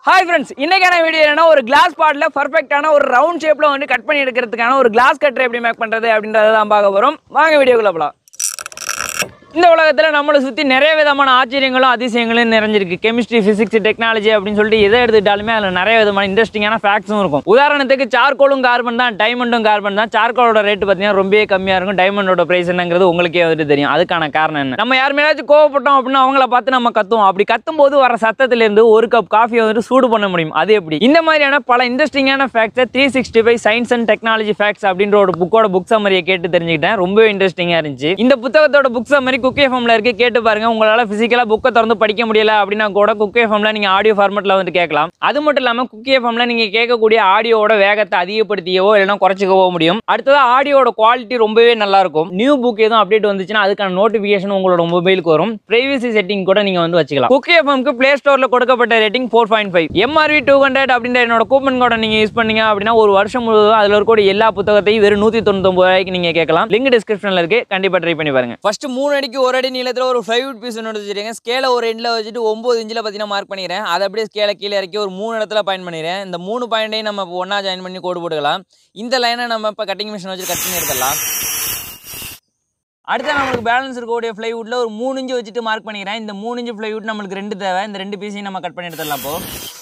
Hi friends இன்னைக்கான video என்னன்னா ஒரு கிளாஸ் பாட்டில் பர்ஃபெக்டான ஒரு ரவுண்ட் ஷேப்ல வந்து கட் பண்ணி எடுக்கிறதுக்கான ஒரு கிளாஸ் கட்டர் எப்படி மேக் பண்றது அப்படின்றத தான் பார்க்க போறோம் வாங்க வீடியோக்குள்ள போலாம் இந்த உலகத்தில் நம்மளை சுற்றி நிறைய விதமான ஆச்சரியங்களும் அதிசயங்களும் நிறைஞ்சிருக்கு கெமிஸ்ட்ரி ஃபிசிக்ஸ் டெக்னாலஜி அப்படின்னு சொல்லிட்டு எதை எடுத்துக்கிட்டாலுமே அதில் நிறைய விதமான இன்ட்ரெஸ்டிங்கான ஃபேக்ட்ஸும் இருக்கும் உதாரணத்துக்கு சார்கோலும் கார்பன் தான் டைமண்டும் கார்பன் தான் சார்கோலோட ரேட் பார்த்தீங்கன்னா ரொம்பவே கம்மியாக இருக்கும் டைமண்டோட ப்ரைஸ் என்னங்கிறது உங்களுக்கே வந்துட்டு தெரியும் அதுக்கான காரணம் என்ன நம்ம யார் மேலாச்சும் கோவப்பட்டோம் அப்படின்னா அவங்கள பார்த்து நம்ம கத்துவோம் அப்படி கத்தும் போது வர சத்தத்திலேருந்து ஒரு கப் காஃபியை வந்துட்டு சூடு பண்ண முடியும் அது எப்படி இந்த மாதிரியான பல இன்ட்ரெஸ்டிங்கான ஃபேக்ட்ஸை three sixty five science and technology facts அப்படின்ற ஒரு புக்கோட புக் சம்மரியை கேட்டு தெரிஞ்சுக்கிட்டேன் ரொம்பவே இன்ட்ரெஸ்டிங்காக இருந்துச்சு இந்த புத்தகத்தோட புக் சம்மரி குக் எஃப்எம்ல இருக்கு கேட்டு பாருங்க உங்களால் ஃபிசிக்கலாக புக்கை திறந்து படிக்க முடியல அப்படின்னா கூட குக் எஃப்எம்ல நீங்கள் ஆடியோ ஃபார்மெட்டில் வந்து கேட்கலாம் அது மட்டும் இல்லாமல் குக் எஃப்எம்ல நீங்கள் கேட்கக்கூடிய ஆடியோட வேகத்தை அதிகப்படுத்தியவோ இல்லைன்னா குறைச்சிக்கவோ முடியும் அடுத்தது ஆடியோட குவாலிட்டி ரொம்பவே நல்லா இருக்கும் நியூ புக் எதுவும் அப்டேட் வந்துச்சுன்னா அதுக்கான நோட்டிஃபிகேஷன் உங்களோட மொபைலுக்கு வரும் பிரைவசி செட்டிங் கூட நீங்கள் வந்து வச்சுக்கலாம் குக் எஃப்எம்க்கு ப்ளே ஸ்டோரில் கொடுக்கப்பட்ட rating four point five MRV two hundred அப்படின்ற என்னோட கூப்பன் கோடை நீங்கள் யூஸ் பண்ணீங்க அப்படின்னா ஒரு வருஷம் முழுவதும் அதில் இருக்கக்கூடிய எல்லா புத்தகத்தையும் வெறும் நூற்றி தொண்ணூத்தொம்பது ரூபாய்க்கு நீங்கள் கேட்கலாம் லிங்க் டிஸ்கிரிப்ஷனில் இருக்கு கண்டிப்பாக ட்ரை பண்ணி பாருங்க ஃபர்ஸ்ட் மூணு அடிக்கு ஒரு அடி நீளத்தில் ஒரு ஃபைவ் பீஸ் ஒன்று வச்சுருக்கேன் ஸ்கேலை ஒரு எண்டில் வச்சுட்டு ஒம்பது இன்ச்சில் பார்த்தீங்கன்னா மார்க் பண்ணிக்கிறேன் அதை அப்படியே ஸ்கேலை கீழே இறக்கி ஒரு மூணு இடத்துல பாயிண்ட் பண்ணிடுறேன் இந்த மூணு பாயிண்ட்டையும் நம்ம இப்போ ஒன்றா ஜாயின் பண்ணி கோடு போட்டுக்கலாம் இந்த லைனை நம்ம இப்போ கட்டிங் மிஷின் வச்சு கட் பண்ணி எடுத்துடலாம் அடுத்து நம்மளுக்கு பேலன்ஸ் இருக்கக்கூடிய ஃப்ளைவுட்டில் ஒரு மூணு இன்ச்சு வச்சுட்டு மார்க் பண்ணிக்கிறேன் இந்த மூணு இன்ச்சு ஃப்ளைவுட் நம்மளுக்கு ரெண்டு தேவை இந்த ரெண்டு பீஸையும் நம்ம கட் பண்ணி எடுத்துடலாம் இப்போ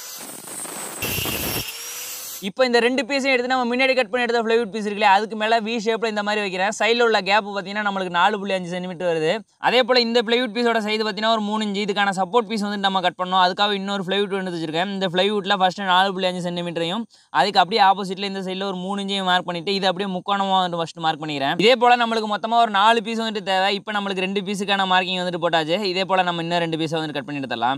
இப்போ இந்த ரெண்டு பீஸையும் எடுத்து நம்ம முன்னாடி கட் பண்ணி எடுத்த ஃப்ளைவுட் பீஸ் இருக்குல்ல அதுக்கு மேலே வி ஷேப்பில் இந்த மாதிரி வைக்கிறேன் சைடில் உள்ள கேப் பார்த்தீங்கன்னா நம்மளுக்கு நாலு புள்ளி அஞ்சு சென்டிமீட்டர் வருது அதே போல் இந்த ஃப்ளைவுட் பீஸோட சைடு பார்த்தீங்கன்னா ஒரு மூணு இன்ச்சு இதுக்கான சப்போர்ட் பீஸ் வந்து நம்ம கட் பண்ணோம் அதுக்காக இன்னொரு ஃப்ளைவுட் வந்து வச்சிருக்கேன் இந்த ஃப்ளைவுட்டில் ஃபஸ்ட்டு நாலு புள்ளி அஞ்சு சென்டிமீட்டரையும் அதுக்கு அப்படியே ஆப்போசிட்டில் இந்த சைடில் ஒரு மூணு இன்ச்சையும் மார்க் பண்ணிட்டு இது அப்படியே முக்கோணமாக வந்து ஃபஸ்ட்டு மார்க் பண்ணிக்கிறேன் இதே போல் நம்மளுக்கு மொத்தமாக ஒரு நாலு பீஸ் வந்துட்டு தேவை இப்போ நம்மளுக்கு ரெண்டு பீஸுக்கான மார்க்கிங் வந்துட்டு போட்டாச்சு இதே போல் நம்ம இன்னும் ரெண்டு பீஸை வந்து கட் பண்ணி எடுத்துடலாம்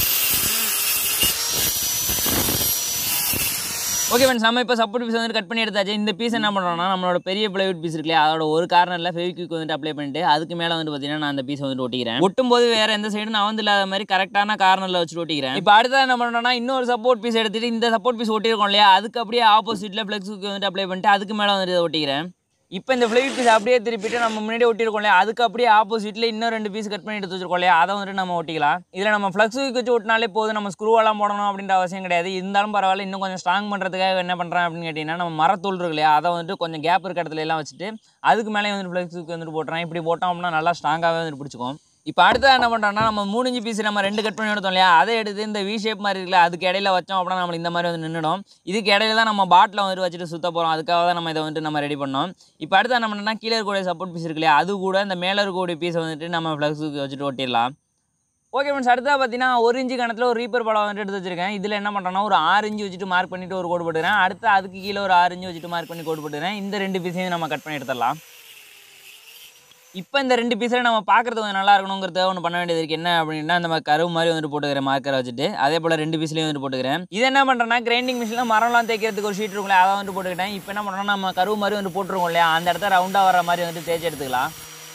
ஓகே ஃப்ரெண்ட்ஸ் நம்ம இப்போ சப்போர்ட் பீஸ் வந்து கட் பண்ணி எடுத்தாச்சு இந்த பீஸ் என்ன பண்ணுறோம்னா நம்மளோட பெரிய பிளைவுட் பீஸ் இருக்குல்லையா அதோட ஒரு கார்னரில் ஃபெவிக்விக் வந்துட்டு அப்ளை பண்ணிட்டு அதுக்கு மேலே வந்து பார்த்தீங்கன்னா நான் அந்த பீஸ் வந்துட்டு ஒட்டிக்கிறேன் ஒட்டும் போது வேறு எந்த சைடும் நான் வந்து இல்லாத மாதிரி கரெக்டான கார்னரில் வச்சுட்டு ஒட்டிக்கிறேன் இப்போ அடுத்தது என்ன பண்ணுறோம்னா இன்னொரு சப்போர்ட் பீஸ் எடுத்துட்டு இந்த சப்போர்ட் பீஸ் ஒட்டியிருக்கோம் இல்லையா அதுக்கு அப்படியே ஆப்போசிட்டில் ஃப்ளெக்ஸுக்கு வந்துட்டு அப்ளை பண்ணிட்டு அதுக்கு மேலே வந்துட்டு இதை ஒட்டிக்கிறேன் இப்போ இந்த ஃப்ளைட் பீஸ் அப்படியே திருப்பிட்டு நம்ம முன்னாடி ஒட்டியிருக்கோம் இல்லையா அதுக்கு அப்படியே ஆப்போசிட்டில் இன்னும் ரெண்டு பீஸ் கட் பண்ணி எடுத்து வச்சிருக்கோம் இல்லையா அதை வந்துட்டு நம்ம ஒட்டிக்கலாம் இதில் நம்ம ஃப்ளக்ஸ் வச்சு ஒட்டினாலே போதும் நம்ம ஸ்க்ரூவெல்லாம் போடணும் அப்படின்ற அவசியம் கிடையாது இருந்தாலும் பரவாயில்ல இன்னும் கொஞ்சம் ஸ்ட்ராங் பண்ணுறதுக்காக என்ன பண்ணுறேன் அப்படின்னு கேட்டிங்கன்னா நம்ம மரத்தூள் இருக்கு இல்லையா அதை வந்துட்டு கொஞ்சம் கேப் இருக்க இடத்துல எல்லாம் வச்சுட்டு அதுக்கு மேலே வந்துட்டு ஃப்ளக்ஸுக்கு வந்துட்டு போட்டுறேன் இப்படி போட்டோம் அப்படின்னா நல்லா ஸ்ட்ராங்காகவே வந்துட்டு பிடிச்சிக்கும் இப்போ அடுத்தது என்ன பண்ணுறோம்னா நம்ம மூணு இன்ச்சு பீஸ் நம்ம ரெண்டு கட் பண்ணி எடுத்தோம் இல்லையா அதை எடுத்து இந்த வி ஷேப் மாதிரி இருக்குல்ல அதுக்கு இடையில வச்சோம் அப்படின்னா நம்ம இந்த மாதிரி வந்து நின்றுடும் இதுக்கு இடையில தான் நம்ம பாட்டில் வந்துட்டு வச்சுட்டு சுத்த போகிறோம் அதுக்காக தான் நம்ம இதை வந்துட்டு நம்ம ரெடி பண்ணோம் இப்போ அடுத்து என்ன பண்ணோம்னா கீழே இருக்கக்கூடிய சப்போர்ட் பீஸ் இருக்கு இல்லையா அது கூட இந்த மேலே இருக்கக்கூடிய பீஸை வந்துட்டு நம்ம ஃப்ளக்ஸுக்கு வச்சுட்டு ஒட்டிடலாம் ஓகே ஃப்ரெண்ட்ஸ் அடுத்தா பார்த்தீங்கன்னா ஒரு இன்ச்சு கணத்தில் ஒரு ரீப்பர் படம் வந்துட்டு எடுத்து வச்சிருக்கேன் இதில் என்ன பண்ணுறேன்னா ஒரு ஆறு இன்ச்சு வச்சுட்டு மார்க் பண்ணிட்டு ஒரு கோடு போட்டுக்கிறேன் அடுத்து அதுக்கு கீழே ஒரு ஆறு இன்ச்சு வச்சுட்டு மார்க் பண்ணி கோடு போட்டுக்கிறேன் இந்த ரெண்டு பீஸையும் நம்ம கட் பண்ணி எடுத்துடலாம் இப்போ இந்த ரெண்டு பீஸில் நம்ம பார்க்குறது கொஞ்சம் நல்லா இருக்கணுங்கிறத ஒன்று பண்ண வேண்டியது இருக்குது என்ன அப்படின்னா இந்த மாதிரி கருவு மாதிரி வந்துட்டு போட்டுக்கிறேன் மார்க்கரை வச்சுட்டு அதே போல் ரெண்டு பீஸ்லேயும் வந்துட்டு போட்டுக்கிறேன் இது என்ன பண்ணுறேன்னா கிரைண்டிங் மிஷினில் மரம்லாம் தேய்க்கிறதுக்கு ஒரு ஷீட் இருக்கும்ல அதை வந்துட்டு போட்டுக்கிட்டேன் இப்போ என்ன பண்ணுறோம்னா நம்ம கருவு மாதிரி வந்து போட்டுருக்கோம் இல்லையா அந்த இடத்த ரவுண்டாக வர மாதிரி வந்துட்டு தேய்ச்சி எடுத்துக்கலாம்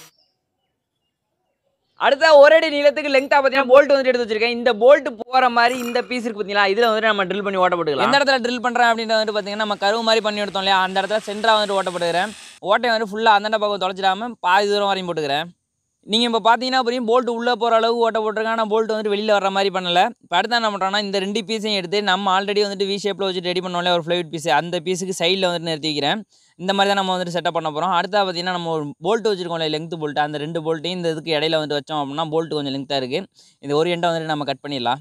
அடுத்த ஒரு அடி நீளத்துக்கு லெங்க்த்தாக பார்த்தீங்கன்னா போல்ட் வந்துட்டு எடுத்து வச்சிருக்கேன் இந்த போல்ட் போகிற மாதிரி இந்த பீஸ் இருக்கு பார்த்தீங்களா இதில் வந்துட்டு நம்ம ட்ரில் பண்ணி ஓட்ட போட்டுக்கலாம் எந்த இடத்துல ட்ரில் பண்ணுறேன் அப்படின்றது வந்துட்டு பார்த்தீங்கன்னா நம்ம கருவு மாதிரி பண்ணி எடுத்தோம் இல்லையா அந்த இடத்துல சென்டராக வந்துட்டு ஓட்ட போட்டுக்கிறேன் ஓட்டை வந்து ஃபுல்லாக அந்தண்ட பக்கம் தொலைச்சிடாம பாதி தூரம் வரையும் போட்டுக்கிறேன் நீங்கள் இப்போ பார்த்தீங்கன்னா புரியும் போல்ட் உள்ளே போகிற அளவுக்கு ஓட்ட போட்டிருக்கேன் ஆனால் போல்ட் வந்துட்டு வெளியில் வர மாதிரி பண்ணல இப்போ அடுத்து என்ன பண்ணுறோம்னா இந்த ரெண்டு பீஸையும் எடுத்து நம்ம ஆல்ரெடி வந்துட்டு வி ஷேப்பில் வச்சுட்டு ரெடி பண்ணோம்ல ஒரு ஃப்ளைட் பீஸ் அந்த பீஸுக்கு சைடில் வந்துட்டு நிறுத்தி வைக்கிறேன் இந்த மாதிரி தான் நம்ம வந்துட்டு செட்டப் பண்ண போகிறோம் அடுத்தா பார்த்தீங்கன்னா நம்ம ஒரு போல்ட் வச்சிருக்கோம்ல லெங்த் போல்ட் அந்த ரெண்டு போல்ட்டையும் இந்த இதுக்கு இடையில வந்துட்டு வச்சோம் அப்படின்னா போல்ட் கொஞ்சம் லெங்த்தாக இருக்குது இந்த ஒரு எண்டை வந்துட்டு நம்ம கட் பண்ணிடலாம்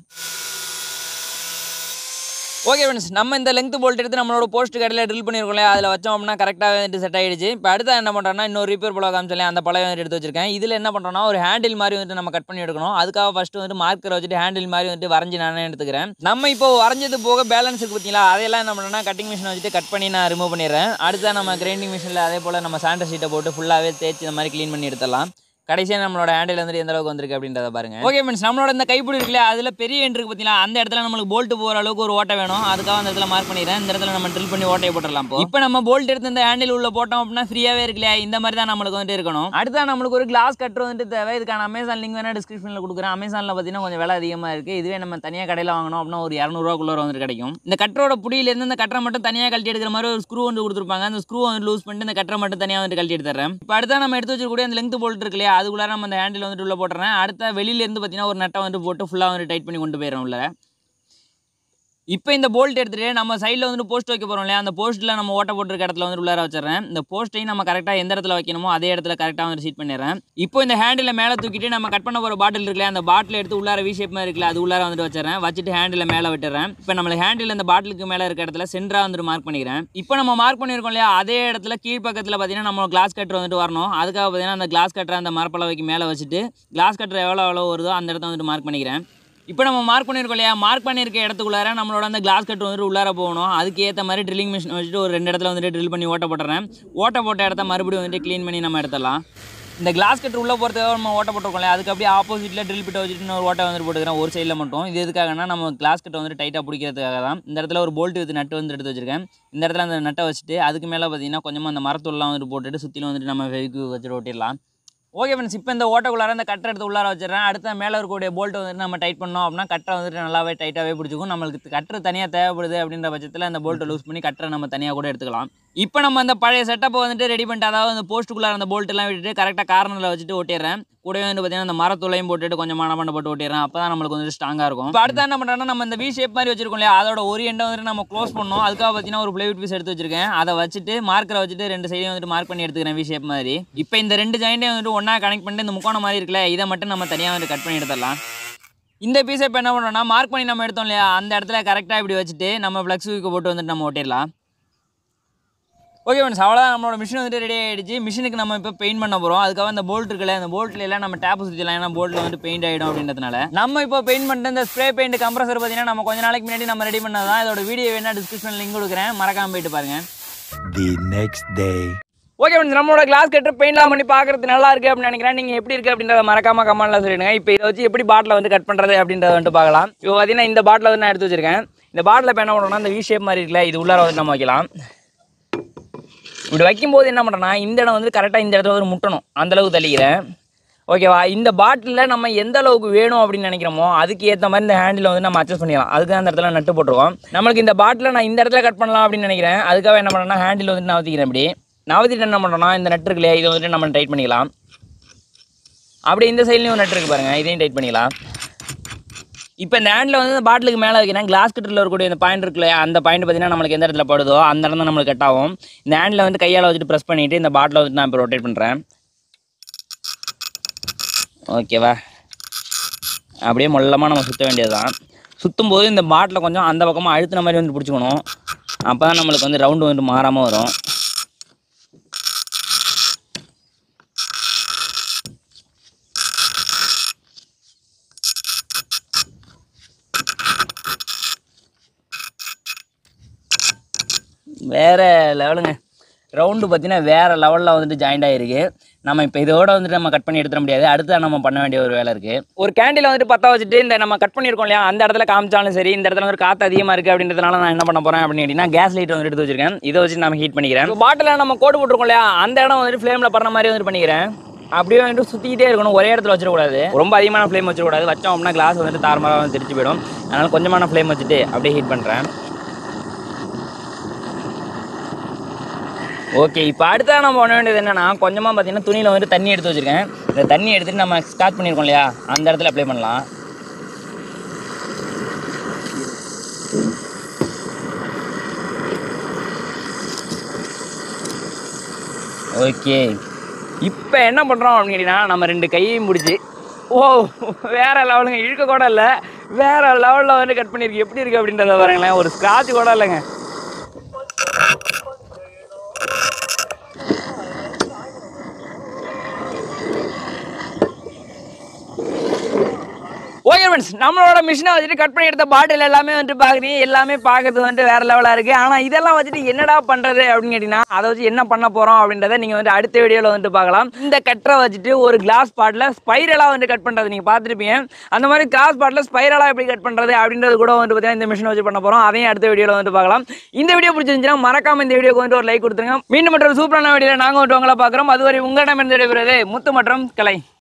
ஓகே ஃப்ரெண்ட்ஸ் நம்ம இந்த லெங்த் போல்ட் எடுத்து நம்மளோட போஸ்ட் கடையில் ட்ரில் பண்ணியிருக்கோம்ல அதில் வச்சோம் அப்படின்னா கரெக்டாக வந்துட்டு செட் ஆகிடுச்சு இப்போ அடுத்து என்ன பண்ணுறோம்னா இன்னொரு ரிப்பேர் பழம் காமிச்சல அந்த பழைய வந்துட்டு எடுத்து வச்சிருக்கேன் இதில் என்ன பண்ணுறோம்னா ஒரு ஹேண்டில் மாதிரி வந்துட்டு நம்ம கட் பண்ணி எடுக்கணும் அதுக்காக ஃபஸ்ட்டு வந்துட்டு மார்க்கர் வச்சுட்டு ஹேண்டில் மாதிரி வந்துட்டு வரைஞ்சி நானே எடுத்துக்கிறேன் நம்ம இப்போ வரைஞ்சது போக பேலன்ஸ் இருக்கு பார்த்தீங்களா அதையெல்லாம் என்ன பண்ணுறோம்னா கட்டிங் மிஷின் வச்சுட்டு கட் பண்ணி நான் ரிமூவ் பண்ணிடுறேன் அடுத்தா நம்ம கிரைண்டிங் மிஷினில் அதே போல் நம்ம சாண்டர் ஷீட்டை போட்டு ஃபுல்லாகவே தேய்ச்சி இந்த மாதிரி க்ளீன் பண்ணி எடுத்துடலாம் கடைசியாக நம்மளோட ஹேண்டில் வந்துட்டு எந்த அளவுக்கு வந்திருக்கு அப்படின்றத பாருங்க ஓகே ஃப்ரெண்ட்ஸ் நம்மளோட இந்த கைப்பிடி இருக்குல்ல அதில் பெரிய எண்ட் இருக்கு பார்த்தீங்களா அந்த இடத்துல நம்மளுக்கு போல்ட் போகிற அளவுக்கு ஒரு ஓட்டை வேணும் அதுக்காக அந்த இடத்துல மார்க் பண்ணிடுறேன் இந்த இடத்துல நம்ம ட்ரில் பண்ணி ஓட்டையை போட்டுடலாம் இப்போ இப்போ நம்ம போல்ட் எடுத்து இந்த ஹேண்டில் உள்ள போட்டோம் அப்படின்னா ஃப்ரீயாகவே இருக்கு இல்லையா இந்த மாதிரி தான் நம்மளுக்கு வந்துட்டு இருக்கணும் அடுத்தா நம்மளுக்கு ஒரு கிளாஸ் கட்டர் வந்துட்டு தேவை இதுக்கான அமேசான் லிங்க் வேணால் டிஸ்கிரிப்ஷனில் கொடுக்குறேன் அமேசானில் பார்த்தீங்கன்னா கொஞ்சம் விலை அதிகமாக இருக்குது இதுவே நம்ம தனியாக கடையில் வாங்கணும் அப்படின்னா ஒரு இரநூறுவாக்குள்ள வந்துட்டு கிடைக்கும் இந்த கட்டரோட புடியிலேருந்து இந்த கட்டரை மட்டும் தனியாக கழட்டி எடுக்கிற மாதிரி ஒரு ஸ்க்ரூ வந்து கொடுத்துருப்பாங்க அந்த ஸ்க்ரூ வந்து லூஸ் பண்ணிட்டு இந்த கட்டரை மட்டும் தனியாக வந்து கழட்டி எடுத்துறேன் இப்போ அடுத்தா நம்ம எடுத்து வச்சிருக்கக்கூடிய அந்த லெங்த் போல்ட் இருக்கு இல்லையா அதுக்குள்ளார நம்ம அந்த ஹேண்டில் வந்துட்டு உள்ள போட்டுறேன் அடுத்த வெளியில இருந்து பார்த்தீங்கன்னா ஒரு நட்டை வந்து போட்டு ஃபுல்லாக வந்து டைட் பண்ணி கொண்டு போயிடுறோம் உள்ள இப்போ இந்த போல்ட் எடுத்துட்டு நம்ம சைடில் வந்துட்டு போஸ்ட் வைக்க போகிறோம் இல்லையா அந்த போஸ்ட்டில் நம்ம ஓட்ட போட்டிருக்க இடத்துல வந்து உள்ளார வச்சிடுறேன் இந்த போஸ்ட்டையும் நம்ம கரெக்டாக எந்த இடத்துல வைக்கணுமோ அதே இடத்துல கரெக்டாக வந்து சீட் பண்ணிடுறேன் இப்போ இந்த ஹேண்டில் மேலே தூக்கிட்டு நம்ம கட் பண்ண போகிற பாட்டில் இருக்குல்ல அந்த பாட்டில் எடுத்து உள்ளார வி ஷேப் மாதிரி இருக்குல்ல அது உள்ளார வந்துட்டு வச்சிடறேன் வச்சுட்டு ஹேண்டில் மேலே விட்டுறேன் இப்போ நம்மளுக்கு ஹேண்டில் இந்த பாட்டிலுக்கு மேலே இருக்க இடத்துல சென்டராக வந்துட்டு மார்க் பண்ணிக்கிறேன் இப்போ நம்ம மார்க் பண்ணியிருக்கோம் இல்லையா அதே இடத்துல கீழ்ப்பக்கத்தில் பார்த்தீங்கன்னா நம்ம கிளாஸ் கட்டர் வந்துட்டு வரணும் அதுக்காக பார்த்தீங்கன்னா அந்த கிளாஸ் கட்டரை அந்த மரப்பலவைக்கு மேலே வச்சுட்டு கிளாஸ் கட்டர் எவ்வளோ எவ்வளோ வருதோ அந்த இடத்த வந்துட்டு மார்க் பண்ணிக்கிறேன் இப்போ நம்ம மார்க் பண்ணியிருக்கோம் இல்லையா மார்க் பண்ணியிருக்க இடத்துக்குள்ளார நம்மளோட அந்த கிளாஸ் கட் வந்துட்டு உள்ளார போகணும் அதுக்கு ஏற்ற மாதிரி ட்ரில்லிங் மிஷின் வச்சுட்டு ஒரு ரெண்டு இடத்துல வந்துட்டு ட்ரில் பண்ணி ஓட்ட போட்டுறேன் ஓட்ட போட்ட இடத்த மறுபடியும் வந்துட்டு க்ளீன் பண்ணி நம்ம எடுத்துடலாம் இந்த கிளாஸ் கட் உள்ளே போகிறதுக்காக நம்ம ஓட்ட போட்டிருக்கோம் இல்லையா அதுக்கு அப்படியே ஆப்போசிட்டில் ட்ரில் பிட்டை வச்சுட்டு நான் ஒரு ஓட்டை வந்துட்டு போட்டுக்கிறேன் ஒரு சைடில் மட்டும் இது எதுக்காகனா நம்ம கிளாஸ் கட்டை வந்துட்டு டைட்டாக பிடிக்கிறதுக்காக தான் இந்த இடத்துல ஒரு போல்ட் வித் நட்டு வந்து எடுத்து வச்சிருக்கேன் இந்த இடத்துல அந்த நட்டை வச்சுட்டு அதுக்கு மேலே பார்த்தீங்கன்னா கொஞ்சமாக அந்த மரத்தூள்லாம் வந்துட்டு போட்டுட்டு சுற்றிலும் வந்துட்டு நம்ம வெவிக்கு வச்சுட்டு ஓட்டிடலாம் ஓகே ஃப்ரெண்ட்ஸ் இப்போ இந்த ஓட்டக்குள்ளார இந்த கட்டை எடுத்து உள்ளார வச்சிடறேன் அடுத்த மேலே இருக்கக்கூடிய போல்ட் வந்துட்டு நம்ம டைட் பண்ணோம் அப்படின்னா கட்டரை வந்துட்டு நல்லாவே டைட்டாகவே பிடிச்சிக்கும் நம்மளுக்கு கட்டரை தனியாக தேவைப்படுது அப்படின்ற பட்சத்தில் அந்த போல்ட்டை லூஸ் பண்ணி கட்டரை நம்ம தனியாக கூட எடுத்துக்கலாம் இப்போ நம்ம அந்த பழைய செட்டப்பை வந்துட்டு ரெடி பண்ணிட்டு அதாவது அந்த போஸ்ட்டுக்குள்ளார அந்த bolt எல்லாம் விட்டுட்டு கரெக்டாக கார்னரில் வச்சுட்டு ஓட்டிடுறேன் கூடவே வந்து பார்த்தீங்கன்னா அந்த மரத்துளையும் போட்டுட்டு கொஞ்சம் மணமண்டை போட்டு ஓட்டிடுறேன் அப்போ தான் நம்மளுக்கு வந்துட்டு ஸ்ட்ராங்காக இருக்கும் இப்போ அடுத்து என்ன பண்ணுறோன்னா நம்ம இந்த வி ஷேப் மாதிரி வச்சிருக்கோம் இல்லையா அதோட ஒரு எண்டை வந்துட்டு நம்ம க்ளோஸ் பண்ணோம் அதுக்காக பார்த்தீங்கன்னா ஒரு பிளேவுட் பீஸ் எடுத்து வச்சிருக்கேன் அதை வச்சுட்டு மார்க்கரை வச்சுட்டு ரெண்டு சைடையும் வந்துட்டு மார்க் பண்ணி எடுத்துக்கிறேன் வி ஷேப் மாதிரி இப்போ இந்த ரெண்டு ஜாயிண்ட்டையும் வந்துட்டு ஒன்றா கனெக்ட் பண்ணிட்டு இந்த முக்கோணம் மாதிரி இருக்குல்ல இதை மட்டும் நம்ம தனியாக வந்து கட் பண்ணி எடுத்துடலாம் இந்த பீஸை இப்போ என்ன பண்ணோம்னா மார்க் பண்ணி நம்ம எடுத்தோம் இல்லையா அந்த இடத்துல கரெக்டாக இப்படி வச்சுட்டு நம்ம ஃப்ளக்ஸ் வீக்க போட்டு வந்துட்டு நம்ம ஓட்டிடலாம் ஓகே ஃப்ரெண்ட்ஸ் அவ்வளோதான் நம்மளோட மிஷின் வந்துட்டு ரெடி ஆகிடுச்சு மிஷினுக்கு நம்ம இப்போ பெயிண்ட் பண்ண போகிறோம் அதுக்காக அந்த போல்ட் இருக்குல்ல அந்த போல்ட்ல எல்லாம் நம்ம டேப் சுற்றிலாம் ஏன்னா போல்ட்டில் வந்து பெயிண்ட் ஆகிடும் அப்படின்றதுனால நம்ம இப்போ பெயிண்ட் பண்ணிட்டு இந்த ஸ்ப்ரே பெயிண்ட் கம்ப்ரஸர் பார்த்தீங்கன்னா நம்ம கொஞ்ச நாளைக்கு முன்னாடி நம்ம ரெடி பண்ணது தான் இதோட வீடியோ வேணா டிஸ்கிரிப்ஷன் லிங்க் கொடுக்குறேன் மறக்காம போயிட்டு பாருங்க The next day. Okay friends நம்மளோட கிளாஸ் கட்டர் பெயிண்ட்லாம் பண்ணி பார்க்கறது நல்லா இருக்கு அப்படின்னு நினைக்கிறேன் நீங்கள் எப்படி இருக்கு அப்படின்றத மறக்காம கமெண்ட்ல சொல்லிடுங்க இப்போ இதை வச்சு எப்படி பாட்டில் வந்து கட் பண்ணுறது அப்படின்றத வந்துட்டு பார்க்கலாம் இப்போ பார்த்தீங்கன்னா இந்த பாட்டில் வந்து நான் எடுத்து வச்சிருக்கேன் இந்த பாட்டில் இப்போ என்ன பண்ணணும்னா இந்த வி ஷேப் மாதிரி இருக்குல்ல இது உள்ளார வந்து நம்ம வைக்கலாம் இப்படி வைக்கும்போது என்ன பண்ணுறேன்னா இந்த இடம் வந்து கரெக்டாக இந்த இடத்துல வந்து முட்டணும் அந்த அளவுக்கு தள்ளிக்கிறேன் ஓகேவா இந்த பாட்டிலில் நம்ம எந்த அளவுக்கு வேணும் அப்படின்னு நினைக்கிறோமோ அதுக்கு ஏற்ற மாதிரி இந்த ஹேண்டில் வந்து நம்ம அட்ஜஸ்ட் பண்ணிக்கலாம் அதுக்கு தான் அந்த இடத்துல நட்டு போட்டிருக்கோம் நம்மளுக்கு இந்த பாட்டில் நான் இந்த இடத்துல கட் பண்ணலாம் அப்படின்னு நினைக்கிறேன் அதுக்காக என்ன பண்ணுறேன்னா ஹேண்டில் வந்து நவத்திக்கிறேன் இப்படி நவத்திட்டு என்ன பண்ணுறோம்னா இந்த நட்டு இருக்கு இல்லையா இதை வந்துட்டு நம்ம டைட் பண்ணிக்கலாம் அப்படி இந்த சைட்லேயும் நட்டு இருக்கு பாருங்கள் இதையும் டைட் பண்ணிக்கலாம் இப்போ இந்த ஹேண்டில் வந்து இந்த பாட்டிலுக்கு மேலே வைக்கிறேன் கிளாஸ் கட்டரில் இருக்கக்கூடிய இந்த பாயிண்ட் இருக்கு இல்லையா அந்த பாயிண்ட் பார்த்தீங்கன்னா நம்மளுக்கு எந்த இடத்துல படுதோ அந்த இடம் தான் நம்மளுக்கு கட் ஆகும் இந்த ஹேண்டில் வந்து கையால் வச்சுட்டு ப்ரெஸ் பண்ணிவிட்டு இந்த பாட்டில் வந்துட்டு நான் இப்போ ரொட்டேட் பண்ணுறேன் ஓகேவா அப்படியே மொல்லமாக நம்ம சுற்ற வேண்டியது தான் சுற்றும் போது இந்த பாட்டிலை கொஞ்சம் அந்த பக்கமாக அழுத்தின மாதிரி வந்து பிடிச்சிக்கணும் அப்போ தான் நம்மளுக்கு வந்து ரவுண்டு வந்து மாறாமல் வரும் வேறு லெவலுங்க ரவுண்டு பார்த்தீங்கன்னா வேறு லெவலில் வந்துட்டு ஜாயிண்ட் ஆகிருக்கு நம்ம இப்போ இதோட வந்துட்டு நம்ம கட் பண்ணி எடுத்துட முடியாது அடுத்து நம்ம பண்ண வேண்டிய ஒரு வேலை இருக்குது ஒரு கேண்டில் வந்துட்டு பற்ற வச்சுட்டு இந்த நம்ம கட் பண்ணியிருக்கோம் இல்லையா அந்த இடத்துல காமிச்சாலும் சரி இந்த இடத்துல வந்து காற்று அதிகமாக இருக்குது அப்படின்றதுனால நான் என்ன பண்ண போகிறேன் அப்படின்னு கேட்டிங்கன்னா கேஸ் லைட் வந்து எடுத்து வச்சிருக்கேன் இதை வச்சு நம்ம ஹீட் பண்ணிக்கிறேன் பாட்டில் நம்ம கோடு போட்டிருக்கோம் இல்லையா அந்த இடம் வந்துட்டு ஃப்ளேமில் படுற மாதிரி வந்துட்டு பண்ணிக்கிறேன் அப்படியே வந்துட்டு சுற்றிக்கிட்டே இருக்கணும் ஒரே இடத்துல வச்சிடக்கூடாது ரொம்ப அதிகமான ஃப்ளேம் வச்சிடக்கூடாது வச்சோம் அப்படின்னா கிளாஸ் வந்துட்டு தாறுமாறாக வந்து தெரிச்சு போயிடும் அதனால் கொஞ்சமான ஃப்ளேம் வச்சுட்டு அப்படியே ஹீட் பண்ணுறேன் ஓகே இப்போ அடுத்தா நம்ம பண்ண வேண்டியது என்னன்னா கொஞ்சமாக பார்த்தீங்கன்னா துணியில் வந்து தண்ணி எடுத்து வச்சிருக்கேன் இந்த தண்ணி எடுத்துட்டு நம்ம ஸ்டார்ட் பண்ணியிருக்கோம் இல்லையா அந்த இடத்துல அப்ளை பண்ணலாம் ஓகே இப்போ என்ன பண்ணுறோம் அப்படின்னு கேட்டிங்கன்னா நம்ம ரெண்டு கையையும் பிடிச்சி ஓ வேற லெவலுங்க இழுக்க கூட இல்லை வேற லெவலில் வந்து கட் பண்ணியிருக்கு எப்படி இருக்குது அப்படின்றத பாருங்களேன் ஒரு ஸ்க்ராட்ச் கூட இல்லைங்க ஓகே ஃப்ரெண்ட்ஸ் நம்மளோட மிஷினை வச்சுட்டு கட் பண்ணி எடுத்த பாட்டில் எல்லாமே வந்துட்டு பார்க்குறீங்க எல்லாமே பார்க்கறது வந்துட்டு வேற லெவலாக இருக்குது ஆனால் இதெல்லாம் வச்சுட்டு என்னடா பண்ணுறது அப்படின்னு கேட்டிங்கன்னா அதை வச்சு என்ன பண்ண போகிறோம் அப்படின்றத நீங்கள் வந்து அடுத்த வீடியோவில் வந்துட்டு பார்க்கலாம் இந்த கட்டரை வச்சுட்டு ஒரு கிளாஸ் பாட்டில் ஸ்பைரலாக வந்து கட் பண்ணுறது நீங்கள் பார்த்துருப்பீங்க அந்த மாதிரி கிளாஸ் பாட்டில் ஸ்பைரலாக எப்படி கட் பண்ணுறது அப்படின்றது கூட வந்து பார்த்தீங்கன்னா இந்த மிஷினை வச்சு பண்ண போகிறோம் அதையும் அடுத்த வீடியோவில் வந்துட்டு பார்க்கலாம் இந்த வீடியோ பிடிச்சிருந்துச்சுன்னா மறக்காம இந்த வீடியோக்கு வந்து ஒரு லைக் கொடுத்துருங்க மீண்டும் மற்றொரு சூப்பரான வீடியோவில் நாங்கள் வந்துட்டு உங்களை பார்க்குறோம் அதுவரை உங்களிடம் இருந்து விடைபெறுவது முத்து மற்றும் கலை